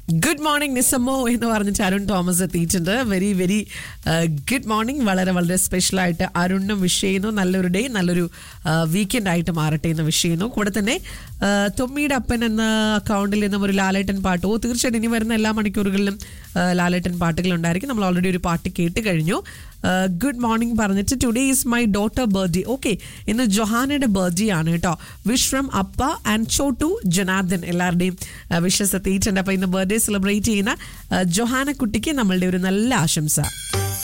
good morning നിസമ്മോ എന്ന് പറഞ്ഞിട്ട് അരുൺ തോമസ് എത്തിയിട്ടുണ്ട് വെരി വെരി ഗുഡ് മോർണിംഗ് വളരെ വളരെ സ്പെഷ്യലായിട്ട് അരുണിനും വിഷ് ചെയ്യുന്നു നല്ലൊരു ഡേ നല്ലൊരു വീക്കെൻഡ് ആയിട്ട് മാറട്ടെ എന്ന് വിഷ് ചെയ്യുന്നു കൂടെ തന്നെ ആ, തൊമ്മിയുടെ അപ്പൻ എന്ന അക്കൗണ്ടിൽ നിന്നും ഒരു ലാലേട്ടൻ പാട്ട് ഓ തീർച്ചയായിട്ടും ഇനി വരുന്ന എല്ലാ മണിക്കൂറുകളിലും ആ, ലാലേട്ടൻ പാട്ടുകൾ ഉണ്ടായിരിക്കും നമ്മൾ ഓൾറെഡി ഒരു പാട്ട് കേട്ട് കഴിഞ്ഞു ഗുഡ് മോർണിംഗ് പറഞ്ഞിട്ട് today is my daughter birthday okay ഇന്ന് ജൊഹാനയുടെ ബർത്ത്ഡേ ആണ് കേട്ടോ വിഷ് ഫ്രം അപ്പ ആൻഡ് ചോട്ടു ജനാർദ്ദൻ എല്ലാവരുടെയും വിഷസ് എത്തിയിട്ടുണ്ട് അപ്പോൾ ഇന്ന് ബർത്ത്ഡേ സെലിബ്രേറ്റ് ചെയ്യുന്ന ആ, ജൊഹാന കുട്ടിക്ക് നമ്മളുടെ ഒരു നല്ല ആശംസ